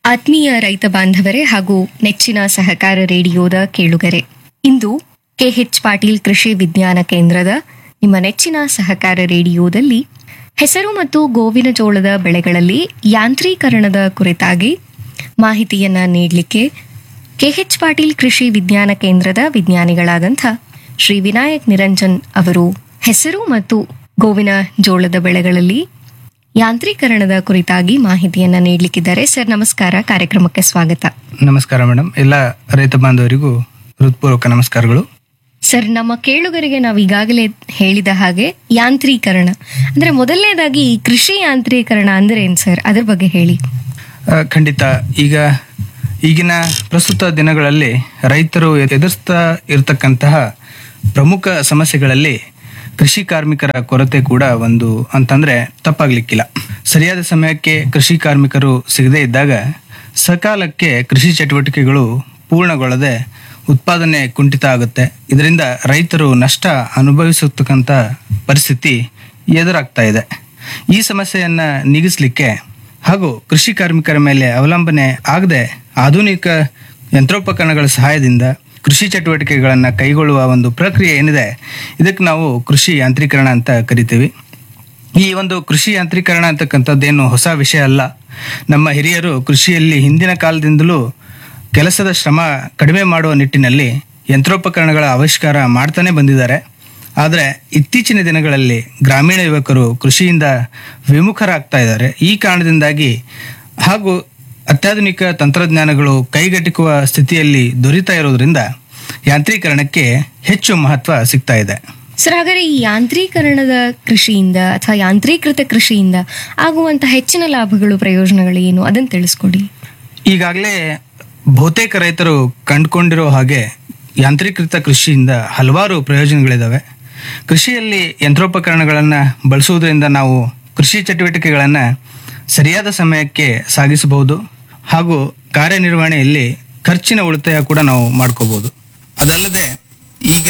ಆತ್ಮೀಯ ರೈತ ಬಾಂಧವರೇ ಹಾಗೂ ನೆಚ್ಚಿನ ಸಹಕಾರ ರೇಡಿಯೋದ ಕೇಳುಗರೆ ಇಂದು ಕೆಎಚ್ ಪಾಟೀಲ್ ಕೃಷಿ ವಿಜ್ಞಾನ ಕೇಂದ್ರದ ನಿಮ್ಮ ನೆಚ್ಚಿನ ಸಹಕಾರ ರೇಡಿಯೋದಲ್ಲಿ ಹೆಸರು ಮತ್ತು ಗೋವಿನ ಜೋಳದ ಬೆಳೆಗಳಲ್ಲಿ ಯಾಂತ್ರೀಕರಣದ ಕುರಿತಾಗಿ ಮಾಹಿತಿಯನ್ನ ನೀಡಲಿಕ್ಕೆ ಕೆಎಚ್ ಪಾಟೀಲ್ ಕೃಷಿ ವಿಜ್ಞಾನ ಕೇಂದ್ರದ ವಿಜ್ಞಾನಿಗಳಾದಂಥ ಶ್ರೀ ವಿನಾಯಕ್ ನಿರಂಜನ್ ಅವರು ಹೆಸರು ಮತ್ತು ಗೋವಿನ ಜೋಳದ ಬೆಳೆಗಳಲ್ಲಿ ಯಾಂತ್ರೀಕರಣದ ಕುರಿತಾಗಿ ಮಾಹಿತಿಯನ್ನ ನೀಡಲಿಕ್ಕಿದ್ದಾರೆ ಸರ್ ನಮಸ್ಕಾರ ಕಾರ್ಯಕ್ರಮಕ್ಕೆ ಸ್ವಾಗತ ನಮಸ್ಕಾರ ಮೇಡಮ್ ಎಲ್ಲ ರೈತ ಬಾಂಧವರಿಗೂ ಹೃತ್ಪೂರ್ವಕ ನಮಸ್ಕಾರಗಳು ಸರ್ ನಮ್ಮ ಕೇಳುಗರಿಗೆ ನಾವು ಈಗಾಗಲೇ ಹೇಳಿದ ಹಾಗೆ ಯಾಂತ್ರೀಕರಣ ಅಂದ್ರೆ ಮೊದಲನೇದಾಗಿ ಈ ಕೃಷಿ ಯಾಂತ್ರೀಕರಣ ಅಂದ್ರೆ ಏನ್ ಸರ್ ಅದ್ರ ಬಗ್ಗೆ ಹೇಳಿ ಆ, ಖಂಡಿತ ಈಗ ಈಗಿನ ಪ್ರಸ್ತುತ ದಿನಗಳಲ್ಲಿ ರೈತರು ಎದುರಿಸ್ತಾ ಇರತಕ್ಕಂತಹ ಪ್ರಮುಖ ಸಮಸ್ಯೆಗಳಲ್ಲಿ ಕೃಷಿ ಕಾರ್ಮಿಕರ ಕೊರತೆ ಕೂಡ ಒಂದು ಅಂತಂದ್ರೆ ತಪ್ಪಾಗ್ಲಿಕ್ಕಿಲ್ಲ ಸರಿಯಾದ ಸಮಯಕ್ಕೆ ಕೃಷಿ ಕಾರ್ಮಿಕರು ಸಿಗದೇ ಇದ್ದಾಗ ಸಕಾಲಕ್ಕೆ ಕೃಷಿ ಚಟುವಟಿಕೆಗಳು ಪೂರ್ಣಗೊಳ್ಳದೆ ಉತ್ಪಾದನೆ ಕುಂಠಿತ ಆಗುತ್ತೆ ಇದರಿಂದ ರೈತರು ನಷ್ಟ ಅನುಭವಿಸತಕ್ಕಂಥ ಪರಿಸ್ಥಿತಿ ಎದುರಾಗ್ತಾ ಇದೆ ಈ ಸಮಸ್ಯೆಯನ್ನ ನೀಗಿಸಲಿಕ್ಕೆ ಹಾಗೂ ಕೃಷಿ ಕಾರ್ಮಿಕರ ಮೇಲೆ ಅವಲಂಬನೆ ಆಗದೆ ಆಧುನಿಕ ಯಂತ್ರೋಪಕರಣಗಳ ಸಹಾಯದಿಂದ ಕೃಷಿ ಚಟುವಟಿಕೆಗಳನ್ನು ಕೈಗೊಳ್ಳುವ ಒಂದು ಪ್ರಕ್ರಿಯೆ ಏನಿದೆ ಇದಕ್ಕೆ ನಾವು ಕೃಷಿ ಯಾಂತ್ರೀಕರಣ ಅಂತ ಕರಿತೀವಿ ಈ ಒಂದು ಕೃಷಿ ಯಾಂತ್ರೀಕರಣ ಅಂತಕ್ಕಂಥದ್ದೇನು ಹೊಸ ವಿಷಯ ಅಲ್ಲ ನಮ್ಮ ಹಿರಿಯರು ಕೃಷಿಯಲ್ಲಿ ಹಿಂದಿನ ಕಾಲದಿಂದಲೂ ಕೆಲಸದ ಶ್ರಮ ಕಡಿಮೆ ಮಾಡುವ ನಿಟ್ಟಿನಲ್ಲಿ ಯಂತ್ರೋಪಕರಣಗಳ ಆವಿಷ್ಕಾರ ಮಾಡ್ತಾನೆ ಬಂದಿದ್ದಾರೆ ಆದರೆ ಇತ್ತೀಚಿನ ದಿನಗಳಲ್ಲಿ ಗ್ರಾಮೀಣ ಯುವಕರು ಕೃಷಿಯಿಂದ ವಿಮುಖರಾಗ್ತಾ ಇದ್ದಾರೆ ಈ ಕಾರಣದಿಂದಾಗಿ ಹಾಗೂ ಅತ್ಯಾಧುನಿಕ ತಂತ್ರಜ್ಞಾನಗಳು ಕೈಗೆಟುಕುವ ಸ್ಥಿತಿಯಲ್ಲಿ ದೊರೀತಾ ಇರೋದ್ರಿಂದ ಯಾಂತ್ರೀಕರಣಕ್ಕೆ ಹೆಚ್ಚು ಮಹತ್ವ ಸಿಗ್ತಾ ಇದೆ ಸರ್ ಹಾಗಾದ್ರೆ ಈ ಯಾಂತ್ರೀಕರಣದ ಕೃಷಿಯಿಂದ ಅಥವಾ ಯಾಂತ್ರೀಕೃತ ಕೃಷಿಯಿಂದ ಆಗುವಂತ ಹೆಚ್ಚಿನ ಲಾಭಗಳು ಪ್ರಯೋಜನಗಳು ಏನು ಅದನ್ನು ತಿಳಿಸ್ಕೊಡಿ ಈಗಾಗಲೇ ಬಹುತೇಕ ರೈತರು ಕಂಡುಕೊಂಡಿರೋ ಹಾಗೆ ಯಾಂತ್ರೀಕೃತ ಕೃಷಿಯಿಂದ ಹಲವಾರು ಪ್ರಯೋಜನಗಳಿದ್ದಾವೆ ಕೃಷಿಯಲ್ಲಿ ಯಂತ್ರೋಪಕರಣಗಳನ್ನು ಬಳಸುವುದರಿಂದ ನಾವು ಕೃಷಿ ಚಟುವಟಿಕೆಗಳನ್ನು ಸರಿಯಾದ ಸಮಯಕ್ಕೆ ಸಾಗಿಸಬಹುದು ಹಾಗೂ ಕಾರ್ಯನಿರ್ವಹಣೆಯಲ್ಲಿ ಖರ್ಚಿನ ಉಳಿತಾಯ ಕೂಡ ನಾವು ಮಾಡ್ಕೋಬಹುದು ಅದಲ್ಲದೆ ಈಗ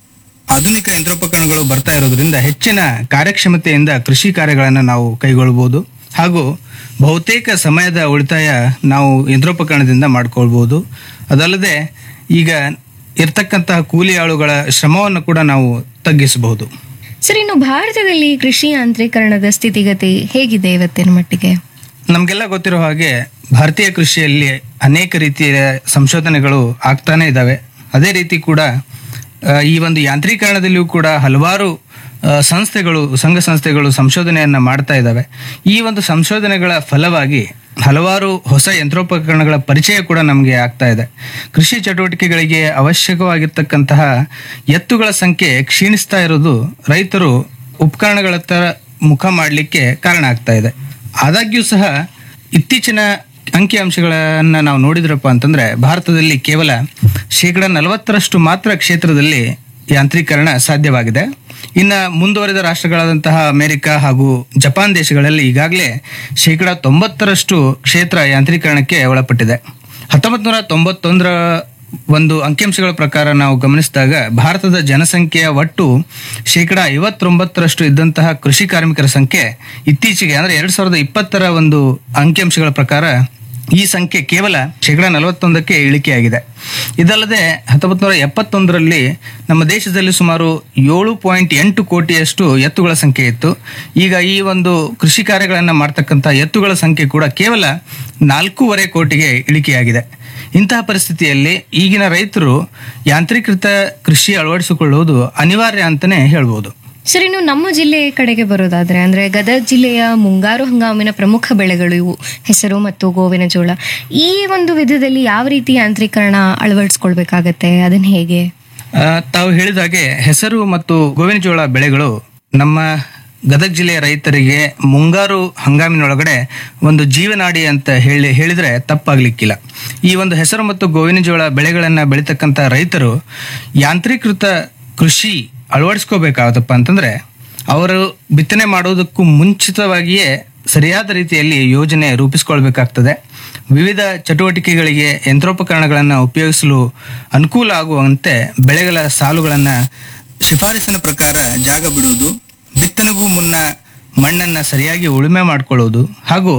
ಆಧುನಿಕ ಯಂತ್ರೋಪಕರಣಗಳು ಬರ್ತಾ ಇರೋದ್ರಿಂದ ಹೆಚ್ಚಿನ ಕಾರ್ಯಕ್ಷಮತೆಯಿಂದ ಕೃಷಿ ಕಾರ್ಯಗಳನ್ನು ನಾವು ಕೈಗೊಳ್ಳಬಹುದು ಹಾಗೂ ಬಹುತೇಕ ಸಮಯದ ಉಳಿತಾಯ ನಾವು ಯಂತ್ರೋಪಕರಣದಿಂದ ಮಾಡ್ಕೊಳ್ಬಹುದು ಅದಲ್ಲದೆ ಈಗ ಇರ್ತಕ್ಕಂತಹ ಕೂಲಿ ಆಳುಗಳ ಶ್ರಮವನ್ನು ಕೂಡ ನಾವು ತಗ್ಗಿಸಬಹುದು ಸರ್ ಇನ್ನು ಭಾರತದಲ್ಲಿ ಕೃಷಿ ಯಾಂತ್ರೀಕರಣದ ಸ್ಥಿತಿಗತಿ ಹೇಗಿದೆ ಇವತ್ತಿನ ಮಟ್ಟಿಗೆ ನಮಗೆಲ್ಲ ಗೊತ್ತಿರೋ ಹಾಗೆ ಭಾರತೀಯ ಕೃಷಿಯಲ್ಲಿ ಅನೇಕ ರೀತಿಯ ಸಂಶೋಧನೆಗಳು ಆಗ್ತಾನೆ ಇದ್ದಾವೆ ಅದೇ ರೀತಿ ಕೂಡ ಆ, ಈ ಒಂದು ಯಾಂತ್ರೀಕರಣದಲ್ಲಿಯೂ ಕೂಡ ಹಲವಾರು ಆ, ಸಂಸ್ಥೆಗಳು ಸಂಘ ಸಂಸ್ಥೆಗಳು ಸಂಶೋಧನೆಯನ್ನ ಮಾಡ್ತಾ ಇದ್ದಾವೆ ಈ ಒಂದು ಸಂಶೋಧನೆಗಳ ಫಲವಾಗಿ ಹಲವಾರು ಹೊಸ ಯಂತ್ರೋಪಕರಣಗಳ ಪರಿಚಯ ಕೂಡ ನಮಗೆ ಆಗ್ತಾ ಇದೆ ಕೃಷಿ ಚಟುವಟಿಕೆಗಳಿಗೆ ಅವಶ್ಯಕವಾಗಿರ್ತಕ್ಕಂತಹ ಎತ್ತುಗಳ ಸಂಖ್ಯೆ ಕ್ಷೀಣಿಸ್ತಾ ಇರೋದು ರೈತರು ಉಪಕರಣಗಳತ್ತ ಮುಖ ಮಾಡಲಿಕ್ಕೆ ಕಾರಣ ಆಗ್ತಾ ಇದೆ ಆದಾಗ್ಯೂ ಸಹ ಇತ್ತೀಚಿನ ಅಂಕಿಅಂಶಗಳನ್ನ ನಾವು ನೋಡಿದ್ರಪ್ಪ ಅಂತಂದ್ರೆ ಭಾರತದಲ್ಲಿ ಕೇವಲ ಶೇಕಡ ನಲವತ್ತರಷ್ಟು ಮಾತ್ರ ಕ್ಷೇತ್ರದಲ್ಲಿ ಯಾಂತ್ರೀಕರಣ ಸಾಧ್ಯವಾಗಿದೆ ಇನ್ನ ಮುಂದುವರೆದ ರಾಷ್ಟ್ರಗಳಾದಂತಹ ಅಮೆರಿಕ ಹಾಗೂ ಜಪಾನ್ ದೇಶಗಳಲ್ಲಿ ಈಗಾಗಲೇ ಶೇಕಡ ತೊಂಬತ್ತರಷ್ಟು ಕ್ಷೇತ್ರ ಯಾಂತ್ರೀಕರಣಕ್ಕೆ ಒಳಪಟ್ಟಿದೆ ಹತ್ತೊಂಬತ್ತು ನೂರ ತೊಂಬತ್ತೊಂದರ ಒಂದು ಅಂಕಿಅಂಶಗಳ ಪ್ರಕಾರ ನಾವು ಗಮನಿಸಿದಾಗ ಭಾರತದ ಜನಸಂಖ್ಯೆಯ ಒಟ್ಟು ಶೇಕಡ ಐವತ್ತೊಂಬತ್ತರಷ್ಟು ಇದ್ದಂತಹ ಕೃಷಿ ಕಾರ್ಮಿಕರ ಸಂಖ್ಯೆ ಇತ್ತೀಚೆಗೆ ಅಂದ್ರೆ ಎರಡ್ ಸಾವಿರದ ಇಪ್ಪತ್ತರ ಒಂದು ಅಂಕಿಅಂಶಗಳ ಪ್ರಕಾರ ಈ ಸಂಖ್ಯೆ ಕೇವಲ ಶೇಕಡ ನಲವತ್ತೊಂದಕ್ಕೆ ಇಳಿಕೆಯಾಗಿದೆ ಇದಲ್ಲದೆ ಹತ್ತೊಂಬತ್ತು ನೂರ ಎಪ್ಪತ್ತೊಂದರಲ್ಲಿ ನಮ್ಮ ದೇಶದಲ್ಲಿ ಸುಮಾರು ಏಳು ಪಾಯಿಂಟ್ ಎಂಟು ಕೋಟಿಯಷ್ಟು ಎತ್ತುಗಳ ಸಂಖ್ಯೆ ಇತ್ತು ಈಗ ಈ ಒಂದು ಕೃಷಿ ಕಾರ್ಯಗಳನ್ನು ಮಾಡ್ತಕ್ಕಂಥ ಎತ್ತುಗಳ ಸಂಖ್ಯೆ ಕೂಡ ಕೇವಲ ನಾಲ್ಕೂವರೆ ಕೋಟಿಗೆ ಇಳಿಕೆಯಾಗಿದೆ ಇಂತಹ ಪರಿಸ್ಥಿತಿಯಲ್ಲಿ ಈಗಿನ ರೈತರು ಯಾಂತ್ರೀಕೃತ ಕೃಷಿ ಅಳವಡಿಸಿಕೊಳ್ಳುವುದು ಅನಿವಾರ್ಯ ಅಂತಾನೆ ಹೇಳ್ಬೋದು ಸರ್ ಇನ್ನು ನಮ್ಮ ಜಿಲ್ಲೆಯ ಕಡೆಗೆ ಬರೋದಾದ್ರೆ ಅಂದ್ರೆ ಗದಗ ಜಿಲ್ಲೆಯ ಮುಂಗಾರು ಹಂಗಾಮಿನ ಪ್ರಮುಖ ಬೆಳೆಗಳು ಇವು ಹೆಸರು ಮತ್ತು ಗೋವಿನ ಜೋಳ ಈ ಒಂದು ವಿಧದಲ್ಲಿ ಯಾವ ರೀತಿ ಯಾಂತ್ರೀಕರಣ ಅಳವಡಿಸ್ಕೊಳ್ಬೇಕಾಗತ್ತೆ ಅದನ್ನ ಹೇಗೆ ಆ, ತಾವು ಹೇಳಿದ ಹಾಗೆ ಹೆಸರು ಮತ್ತು ಗೋವಿನ ಜೋಳ ಬೆಳೆಗಳು ನಮ್ಮ ಗದಗ ಜಿಲ್ಲೆಯ ರೈತರಿಗೆ ಮುಂಗಾರು ಹಂಗಾಮಿನೊಳಗಡೆ ಒಂದು ಜೀವನಾಡಿ ಅಂತ ಹೇಳಿ ಹೇಳಿದ್ರೆ ತಪ್ಪಾಗ್ಲಿಕ್ಕಿಲ್ಲ ಈ ಒಂದು ಹೆಸರು ಮತ್ತು ಗೋವಿನ ಜೋಳ ಬೆಳೆಗಳನ್ನ ಬೆಳೀತಕ್ಕಂಥ ರೈತರು ಯಾಂತ್ರೀಕೃತ ಕೃಷಿ ಅಳವಡಿಸ್ಕೋಬೇಕಾಗತ್ತಪ್ಪ ಅಂತಂದ್ರೆ ಅವರು ಬಿತ್ತನೆ ಮಾಡೋದಕ್ಕೂ ಮುಂಚಿತವಾಗಿಯೇ ಸರಿಯಾದ ರೀತಿಯಲ್ಲಿ ಯೋಜನೆ ರೂಪಿಸ್ಕೊಳ್ಬೇಕಾಗ್ತದೆ ವಿವಿಧ ಚಟುವಟಿಕೆಗಳಿಗೆ ಯಂತ್ರೋಪಕರಣಗಳನ್ನು ಉಪಯೋಗಿಸಲು ಅನುಕೂಲ ಆಗುವಂತೆ ಬೆಳೆಗಳ ಸಾಲುಗಳನ್ನು ಶಿಫಾರಸಿನ ಪ್ರಕಾರ ಜಾಗ ಬಿಡುವುದು ಬಿತ್ತನೆಗೂ ಮುನ್ನ ಮಣ್ಣನ್ನು ಸರಿಯಾಗಿ ಉಳುಮೆ ಮಾಡಿಕೊಳ್ಳುವುದು ಹಾಗೂ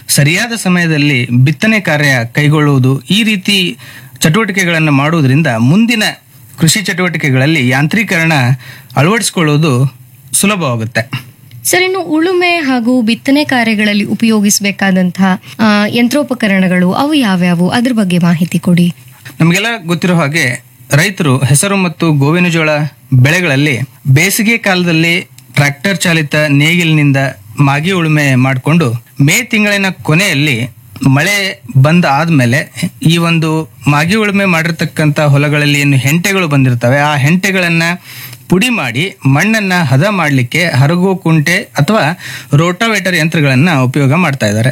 ಸರಿಯಾದ ಸಮಯದಲ್ಲಿ ಬಿತ್ತನೆ ಕಾರ್ಯ ಕೈಗೊಳ್ಳುವುದು ಈ ರೀತಿ ಚಟುವಟಿಕೆಗಳನ್ನು ಮಾಡುವುದರಿಂದ ಮುಂದಿನ ಕೃಷಿ ಚಟುವಟಿಕೆಗಳಲ್ಲಿ ಯಾಂತ್ರೀಕರಣ ಅಳವಡಿಸಿಕೊಳ್ಳುವುದು ಸುಲಭವಾಗುತ್ತೆ ಸರ್ ಇನ್ನು ಉಳುಮೆ ಹಾಗೂ ಬಿತ್ತನೆ ಕಾರ್ಯಗಳಲ್ಲಿ ಉಪಯೋಗಿಸಬೇಕಾದಂತಹ ಆ, ಯಂತ್ರೋಪಕರಣಗಳು ಅವು ಯಾವ್ಯಾವು ಅದ್ರ ಬಗ್ಗೆ ಮಾಹಿತಿ ಕೊಡಿ ನಮಗೆಲ್ಲ ಗೊತ್ತಿರೋ ಹಾಗೆ ರೈತರು ಹೆಸರು ಮತ್ತು ಗೋವಿನ ಜೋಳ ಬೆಳೆಗಳಲ್ಲಿ ಬೇಸಿಗೆ ಕಾಲದಲ್ಲಿ ಟ್ರ್ಯಾಕ್ಟರ್ ಚಾಲಿತ ನೇಗಿಲಿನಿಂದ ಮಾಗಿ ಉಳುಮೆ ಮಾಡಿಕೊಂಡು ಮೇ ತಿಂಗಳಿನ ಕೊನೆಯಲ್ಲಿ ಮಳೆ ಬಂದ ಆದ್ಮೇಲೆ ಈ ಒಂದು ಮಾಗಿ ಉಳುಮೆ ಮಾಡಿರ್ತಕ್ಕಂಥ ಹೊಲಗಳಲ್ಲಿ ಏನು ಹೆಂಟೆಗಳು ಬಂದಿರ್ತವೆ ಆ ಹೆಂಟೆಗಳನ್ನ ಪುಡಿ ಮಾಡಿ ಮಣ್ಣನ್ನ ಹದ ಮಾಡಲಿಕ್ಕೆ ಹರಗು ಕುಂಟೆ ಅಥವಾ ರೋಟಾವೇಟರ್ ಯಂತ್ರಗಳನ್ನ ಉಪಯೋಗ ಮಾಡ್ತಾ ಇದ್ದಾರೆ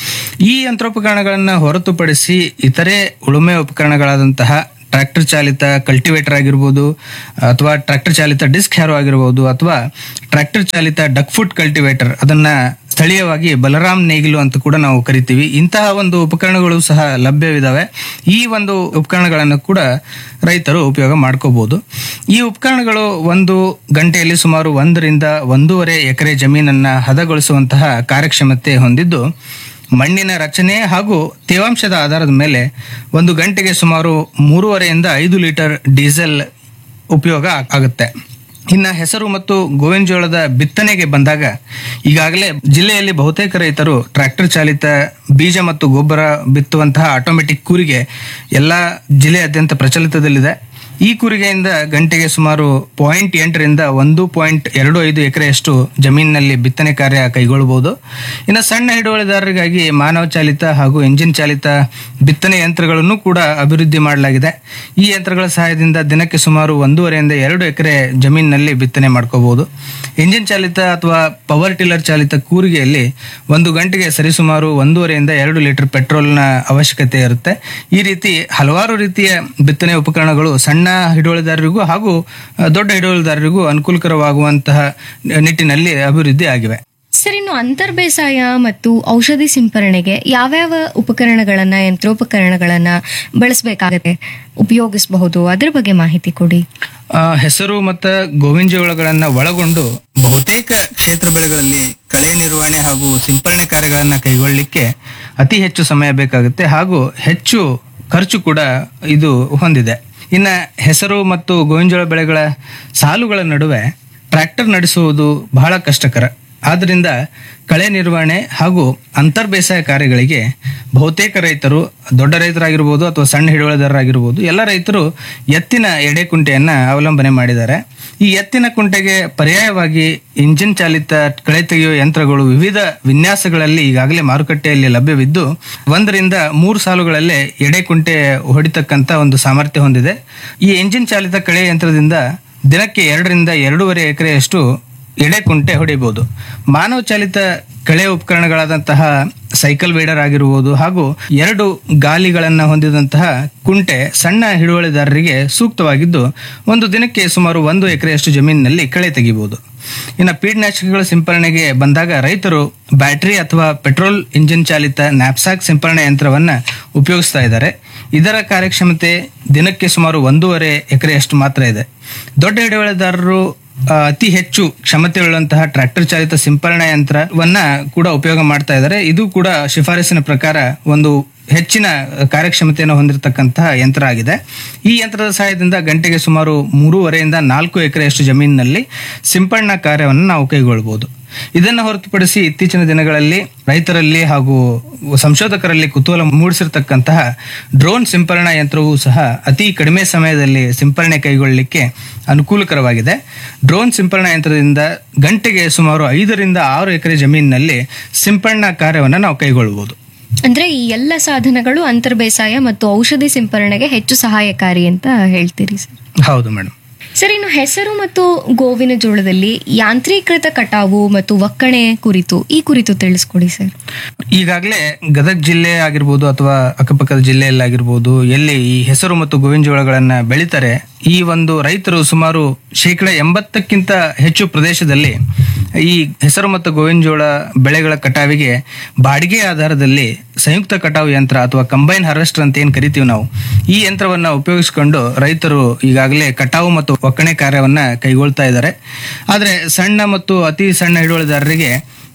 ಈ ಯಂತ್ರೋಪಕರಣಗಳನ್ನು ಹೊರತುಪಡಿಸಿ ಇತರೆ ಉಳುಮೆ ಉಪಕರಣಗಳಾದಂತಹ ಟ್ರ್ಯಾಕ್ಟರ್ ಚಾಲಿತ ಕಲ್ಟಿವೇಟರ್ ಆಗಿರ್ಬೋದು ಅಥವಾ ಟ್ರ್ಯಾಕ್ಟರ್ ಚಾಲಿತ ಡಿಸ್ಕ್ ಹ್ಯಾರೋ ಆಗಿರ್ಬೋದು ಅಥವಾ ಟ್ರ್ಯಾಕ್ಟರ್ ಚಾಲಿತ ಡಕ್ ಫುಟ್ ಕಲ್ಟಿವೇಟರ್ ಅದನ್ನ ಸ್ಥಳೀಯವಾಗಿ ಬಲರಾಮ್ ನೇಗಿಲು ಅಂತ ಕೂಡ ನಾವು ಕರಿತೀವಿ ಇಂತಹ ಒಂದು ಉಪಕರಣಗಳು ಸಹ ಲಭ್ಯವಿದಾವೆ ಈ ಒಂದು ಉಪಕರಣಗಳನ್ನು ಕೂಡ ರೈತರು ಉಪಯೋಗ ಮಾಡ್ಕೋಬಹುದು ಈ ಉಪಕರಣಗಳು ಒಂದು ಗಂಟೆಯಲ್ಲಿ ಸುಮಾರು ಒಂದರಿಂದ ಒಂದೂವರೆ ಎಕರೆ ಜಮೀನನ್ನ ಹದಗೊಳಿಸುವಂತಹ ಕಾರ್ಯಕ್ಷಮತೆ ಹೊಂದಿದ್ದು ಮಣ್ಣಿನ ರಚನೆ ಹಾಗೂ ತೇವಾಂಶದ ಆಧಾರದ ಮೇಲೆ ಒಂದು ಗಂಟೆಗೆ ಸುಮಾರು ಮೂರುವರೆಯಿಂದ ಐದು ಲೀಟರ್ ಡೀಸೆಲ್ ಉಪಯೋಗ ಆಗುತ್ತೆ ಇನ್ನು ಹೆಸರು ಮತ್ತು ಗೋವಿನ ಜೋಳದ ಬಿತ್ತನೆಗೆ ಬಂದಾಗ ಈಗಾಗಲೇ ಜಿಲ್ಲೆಯಲ್ಲಿ ಬಹುತೇಕ ರೈತರು ಟ್ರ್ಯಾಕ್ಟರ್ ಚಾಲಿತ ಬೀಜ ಮತ್ತು ಗೊಬ್ಬರ ಬಿತ್ತುವಂತಹ ಆಟೋಮೆಟಿಕ್ ಕೂರಿಗೆ ಎಲ್ಲ ಜಿಲ್ಲೆಯಾದ್ಯಂತ ಪ್ರಚಲಿತದಲ್ಲಿದೆ ಈ ಕೂರಿಗೆಯಿಂದ ಗಂಟೆಗೆ ಸುಮಾರು ಪಾಯಿಂಟ್ ಎಂಟರಿಂದ ಒಂದು ಪಾಯಿಂಟ್ ಎರಡು ಐದು ಎಕರೆಯಷ್ಟು ಜಮೀನಿನಲ್ಲಿ ಬಿತ್ತನೆ ಕಾರ್ಯ ಕೈಗೊಳ್ಳಬಹುದು ಇನ್ನು ಸಣ್ಣ ಹಿಡುವಳಿದಾರರಿಗಾಗಿ ಮಾನವ ಚಾಲಿತ ಹಾಗೂ ಇಂಜಿನ್ ಚಾಲಿತ ಬಿತ್ತನೆ ಯಂತ್ರಗಳನ್ನು ಕೂಡ ಅಭಿವೃದ್ಧಿ ಮಾಡಲಾಗಿದೆ ಈ ಯಂತ್ರಗಳ ಸಹಾಯದಿಂದ ದಿನಕ್ಕೆ ಸುಮಾರು ಒಂದೂವರೆಯಿಂದ ಎರಡು ಎಕರೆ ಜಮೀನಿನಲ್ಲಿ ಬಿತ್ತನೆ ಮಾಡ್ಕೋಬಹುದು ಇಂಜಿನ್ ಚಾಲಿತ ಅಥವಾ ಪವರ್ ಟಿಲ್ಲರ್ ಚಾಲಿತ ಕೂರಿಗೆಯಲ್ಲಿ ಒಂದು ಗಂಟೆಗೆ ಸರಿಸುಮಾರು ಒಂದೂವರೆಯಿಂದ ಎರಡು ಲೀಟರ್ ಪೆಟ್ರೋಲ್ನ ಅವಶ್ಯಕತೆ ಇರುತ್ತೆ ಈ ರೀತಿ ಹಲವಾರು ರೀತಿಯ ಬಿತ್ತನೆ ಉಪಕರಣಗಳು ಸಣ್ಣ ಹಿಡುವಳಿದಾರರಿಗೂ ಹಾಗೂ ಅಹ್, ದೊಡ್ಡ ಹಿಡುವಳಿದಾರರಿಗೂ ಅನುಕೂಲಕರವಾಗುವಂತಹ ನಿಟ್ಟಿನಲ್ಲಿ ಅಭಿವೃದ್ಧಿ ಆಗಿವೆ ಸರ್ ಇನ್ನು ಅಂತರ್ ಬೇಸಾಯ ಮತ್ತು ಔಷಧಿ ಸಿಂಪರಣೆಗೆ ಯಾವ್ಯಾವ ಉಪಕರಣಗಳನ್ನ ಯಂತ್ರೋಪಕರಣಗಳನ್ನ ಬಳಸಬೇಕಾಗತ್ತೆ ಉಪಯೋಗಿಸಬಹುದು ಅದ್ರ ಬಗ್ಗೆ ಮಾಹಿತಿ ಕೊಡಿ ಆ, ಹೆಸರು ಮತ್ತು ಗೋವಿನ ಜೋಳಗಳನ್ನ ಒಳಗೊಂಡು ಬಹುತೇಕ ಕ್ಷೇತ್ರ ಬೆಳೆಗಳಲ್ಲಿ ಕಳೆ ನಿರ್ವಹಣೆ ಹಾಗೂ ಸಿಂಪರಣೆ ಕಾರ್ಯಗಳನ್ನು ಕೈಗೊಳ್ಳಲಿಕ್ಕೆ ಅತಿ ಹೆಚ್ಚು ಸಮಯ ಬೇಕಾಗುತ್ತೆ ಹಾಗೂ ಹೆಚ್ಚು ಖರ್ಚು ಕೂಡ ಇದು ಹೊಂದಿದೆ ಇನ್ನು ಹೆಸರು ಮತ್ತು ಗೋವಿನ ಜೋಳ ಬೆಳೆಗಳ ಸಾಲುಗಳ ನಡುವೆ ಟ್ರ್ಯಾಕ್ಟರ್ ನಡೆಸುವುದು ಬಹಳ ಕಷ್ಟಕರ ಆದ್ದರಿಂದ ಕಳೆ ನಿರ್ವಹಣೆ ಹಾಗೂ ಅಂತರ್ ಬೇಸಾಯ ಕಾರ್ಯಗಳಿಗೆ ಬಹುತೇಕ ರೈತರು ದೊಡ್ಡ ರೈತರಾಗಿರ್ಬೋದು ಅಥವಾ ಸಣ್ಣ ಹಿಡುವಳಿದಾರರಾಗಿರ್ಬೋದು ಎಲ್ಲ ರೈತರು ಎತ್ತಿನ ಎಡೆ ಕುಂಟೆಯನ್ನ ಅವಲಂಬನೆ ಮಾಡಿದ್ದಾರೆ ಈ ಎತ್ತಿನ ಕುಂಟೆಗೆ ಪರ್ಯಾಯವಾಗಿ ಇಂಜಿನ್ ಚಾಲಿತ ಕಳೆ ತೆಗೆಯುವ ಯಂತ್ರಗಳು ವಿವಿಧ ವಿನ್ಯಾಸಗಳಲ್ಲಿ ಈಗಾಗಲೇ ಮಾರುಕಟ್ಟೆಯಲ್ಲಿ ಲಭ್ಯವಿದ್ದು ಒಂದರಿಂದ ಮೂರು ಸಾಲುಗಳಲ್ಲೇ ಎಡೆ ಕುಂಟೆ ಹೊಡಿತಕ್ಕಂತ ಒಂದು ಸಾಮರ್ಥ್ಯ ಹೊಂದಿದೆ ಈ ಇಂಜಿನ್ ಚಾಲಿತ ಕಳೆ ಯಂತ್ರದಿಂದ ದಿನಕ್ಕೆ ಎರಡರಿಂದ ಎರಡೂವರೆ ಎಕರೆಯಷ್ಟು ಎಡೆ ಕುಂಟೆ ಹೊಡೆಯಬಹುದು ಮಾನವ ಚಾಲಿತ ಕಳೆ ಉಪಕರಣಗಳಾದಂತಹ ಸೈಕಲ್ ವೇಡರ್ ಆಗಿರುವುದು ಹಾಗೂ ಎರಡು ಗಾಲಿಗಳನ್ನು ಹೊಂದಿದಂತಹ ಕುಂಟೆ ಸಣ್ಣ ಹಿಡುವಳಿದಾರರಿಗೆ ಸೂಕ್ತವಾಗಿದ್ದು ಒಂದು ದಿನಕ್ಕೆ ಸುಮಾರು ಒಂದು ಎಕರೆಯಷ್ಟು ಜಮೀನಿನಲ್ಲಿ ಕಳೆ ತೆಗಿಬಹುದು ಇನ್ನು ಕೀಟನಾಶಕಗಳ ಸಿಂಪರಣೆಗೆ ಬಂದಾಗ ರೈತರು ಬ್ಯಾಟರಿ ಅಥವಾ ಪೆಟ್ರೋಲ್ ಇಂಜಿನ್ ಚಾಲಿತ ನ್ಯಾಪ್ಸಾಕ್ ಸಿಂಪರಣೆ ಯಂತ್ರವನ್ನ ಉಪಯೋಗಿಸ್ತಾ ಇದ್ದಾರೆ ಇದರ ಕಾರ್ಯಕ್ಷಮತೆ ದಿನಕ್ಕೆ ಸುಮಾರು ಒಂದೂವರೆ ಎಕರೆಯಷ್ಟು ಮಾತ್ರ ಇದೆ ದೊಡ್ಡ ಹಿಡುವಳಿದಾರರು ಆ, ಅತಿ ಹೆಚ್ಚು ಕ್ಷಮತೆಯುಳ್ಳಂತಹ ಟ್ರ್ಯಾಕ್ಟರ್ ಚಾಲಿತ ಸಿಂಪರಣಾ ಯಂತ್ರವನ್ನ ಕೂಡ ಉಪಯೋಗ ಮಾಡ್ತಾ ಇದ್ದಾರೆ ಇದು ಕೂಡ ಶಿಫಾರಸಿನ ಪ್ರಕಾರ ಒಂದು ಹೆಚ್ಚಿನ ಕಾರ್ಯಕ್ಷಮತೆಯನ್ನು ಹೊಂದಿರತಕ್ಕಂತಹ ಯಂತ್ರ ಆಗಿದೆ ಈ ಯಂತ್ರದ ಸಹಾಯದಿಂದ ಗಂಟೆಗೆ ಸುಮಾರು ಮೂರುವರೆಯಿಂದ ನಾಲ್ಕು ಎಕರೆಯಷ್ಟು ಜಮೀನಿನಲ್ಲಿ ಸಿಂಪರಣಾ ಕಾರ್ಯವನ್ನು ನಾವು ಕೈಗೊಳ್ಳಬಹುದು ಇದನ್ನು ಹೊರತುಪಡಿಸಿ ಇತ್ತೀಚಿನ ದಿನಗಳಲ್ಲಿ ರೈತರಲ್ಲಿ ಹಾಗೂ ಸಂಶೋಧಕರಲ್ಲಿ ಕುತೂಹಲ ಮೂಡಿಸಿರ್ತಕ್ಕಂತಹ ಡ್ರೋನ್ ಸಿಂಪರಣಾ ಯಂತ್ರವೂ ಸಹ ಅತಿ ಕಡಿಮೆ ಸಮಯದಲ್ಲಿ ಸಿಂಪರಣೆ ಕೈಗೊಳ್ಳಲಿಕ್ಕೆ ಅನುಕೂಲಕರವಾಗಿದೆ ಡ್ರೋನ್ ಸಿಂಪರಣಾ ಯಂತ್ರದಿಂದ ಗಂಟೆಗೆ ಸುಮಾರು ಐದರಿಂದ ಆರು ಎಕರೆ ಜಮೀನಿನಲ್ಲಿ ಸಿಂಪರಣಾ ಕಾರ್ಯವನ್ನು ನಾವು ಕೈಗೊಳ್ಳಬಹುದು ಅಂದ್ರೆ ಈ ಎಲ್ಲ ಸಾಧನಗಳು ಅಂತರ್ ಬೇಸಾಯ ಮತ್ತು ಔಷಧಿ ಸಿಂಪರಣೆಗೆ ಹೆಚ್ಚು ಸಹಾಯಕಾರಿ ಅಂತ ಹೇಳ್ತೀರಿ ಸರ್ ಹೌದು ಮೇಡಮ್ ಸರ್ ಇನ್ನು ಹೆಸರು ಮತ್ತು ಗೋವಿನ ಜೋಳದಲ್ಲಿ ಯಾಂತ್ರೀಕೃತ ಕಟಾವು ಮತ್ತು ಒಕ್ಕಣೆ ಕುರಿತು ಈ ಕುರಿತು ತಿಳಿಸ್ಕೊಡಿ ಸರ್ ಈಗಾಗಲೇ ಗದಗ ಜಿಲ್ಲೆ ಆಗಿರ್ಬೋದು ಅಥವಾ ಅಕ್ಕಪಕ್ಕದ ಜಿಲ್ಲೆಯಲ್ಲಾಗಿರ್ಬೋದು ಎಲ್ಲಿ ಈ ಹೆಸರು ಮತ್ತು ಗೋವಿನ ಜೋಳಗಳನ್ನ ಬೆಳೀತಾರೆ ಈ ಒಂದು ರೈತರು ಸುಮಾರು ಶೇಕಡ ಎಂಬತ್ತಕ್ಕಿಂತ ಹೆಚ್ಚು ಪ್ರದೇಶದಲ್ಲಿ ಈ ಹೆಸರು ಮತ್ತು ಗೋವಿನ ಜೋಳ ಬೆಳೆಗಳ ಕಟಾವಿಗೆ ಬಾಡಿಗೆ ಆಧಾರದಲ್ಲಿ ಸಂಯುಕ್ತ ಕಟಾವು ಯಂತ್ರ ಅಥವಾ ಕಂಬೈನ್ ಹಾರ್ವೆಸ್ಟರ್ ಅಂತ ಏನ್ ಕರಿತೀವಿ ನಾವು ಈ ಯಂತ್ರವನ್ನ ಉಪಯೋಗಿಸಿಕೊಂಡು ರೈತರು ಈಗಾಗಲೇ ಕಟಾವು ಮತ್ತು ಒಕ್ಕಣೆ ಕಾರ್ಯವನ್ನ ಕೈಗೊಳ್ತಾ ಇದ್ದಾರೆ ಆದ್ರೆ ಸಣ್ಣ ಮತ್ತು ಅತಿ ಸಣ್ಣ ಹಿಡುವಳಿದಾರರಿಗೆ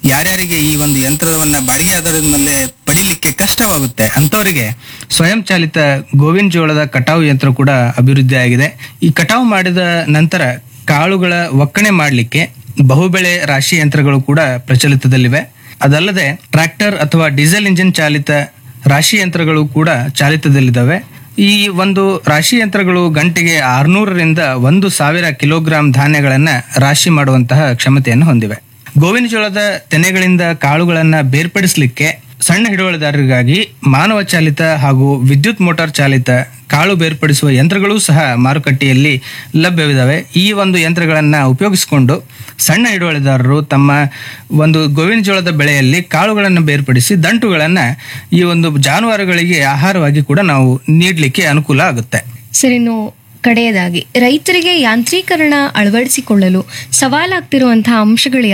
ಯಾರ್ಯಾರಿಗೆ ಈ ಒಂದು ಯಂತ್ರವನ್ನ ಬಾಡಿಗೆ ಆಧಾರದ ಮೇಲೆ ಪಡಿಲಿಕ್ಕೆ ಕಷ್ಟವಾಗುತ್ತೆ ಅಂಥವರಿಗೆ ಸ್ವಯಂ ಚಾಲಿತ ಗೋವಿನ ಜೋಳದ ಕಟಾವು ಯಂತ್ರ ಕೂಡ ಅಭಿವೃದ್ಧಿ ಆಗಿದೆ ಈ ಕಟಾವು ಮಾಡಿದ ನಂತರ ಕಾಳುಗಳ ಒಕ್ಕಣೆ ಮಾಡಲಿಕ್ಕೆ ಬಹುಬೆಳೆ ರಾಶಿ ಯಂತ್ರಗಳು ಕೂಡ ಪ್ರಚಲಿತದಲ್ಲಿವೆ ಅದಲ್ಲದೆ ಟ್ರ್ಯಾಕ್ಟರ್ ಅಥವಾ ಡೀಸೆಲ್ ಇಂಜಿನ್ ಚಾಲಿತ ರಾಶಿ ಯಂತ್ರಗಳು ಕೂಡ ಚಾಲಿತದಲ್ಲಿದ್ದಾವೆ ಈ ಒಂದು ರಾಶಿ ಯಂತ್ರಗಳು ಗಂಟೆಗೆ ಆರುನೂರರಿಂದ ಒಂದು ಸಾವಿರ ಕಿಲೋಗ್ರಾಂ ಧಾನ್ಯಗಳನ್ನ ರಾಶಿ ಮಾಡುವಂತಹ ಕ್ಷಮತೆಯನ್ನು ಹೊಂದಿವೆ ಗೋವಿನ ಜೋಳದ ತೆನೆಗಳಿಂದ ಕಾಳುಗಳನ್ನ ಬೇರ್ಪಡಿಸಲಿಕ್ಕೆ ಸಣ್ಣ ಹಿಡುವಳಿದಾರರಿಗಾಗಿ ಮಾನವ ಚಾಲಿತ ಹಾಗೂ ವಿದ್ಯುತ್ ಮೋಟಾರ್ ಚಾಲಿತ ಕಾಳು ಬೇರ್ಪಡಿಸುವ ಯಂತ್ರಗಳೂ ಸಹ ಮಾರುಕಟ್ಟೆಯಲ್ಲಿ ಲಭ್ಯವಿದ್ದಾವೆ ಈ ಒಂದು ಯಂತ್ರಗಳನ್ನ ಉಪಯೋಗಿಸಿಕೊಂಡು ಸಣ್ಣ ಹಿಡುವಳಿದಾರರು ತಮ್ಮ ಒಂದು ಗೋವಿನ ಜೋಳದ ಬೆಳೆಯಲ್ಲಿ ಕಾಳುಗಳನ್ನು ಬೇರ್ಪಡಿಸಿ ದಂಟುಗಳನ್ನ ಈ ಒಂದು ಜಾನುವಾರುಗಳಿಗೆ ಆಹಾರವಾಗಿ ಕೂಡ ನಾವು ನೀಡಲಿಕ್ಕೆ ಅನುಕೂಲ ಆಗುತ್ತೆ ಸರ್ ಇನ್ನು ಕಡೆಯದಾಗಿ ರೈತರಿಗೆ ಯಾಂತ್ರೀಕರಣ ಅಳವಡಿಸಿಕೊಳ್ಳಲು ಸವಾಲಾಗ್ತಿರುವಂತಹ ಅಂಶಗಳು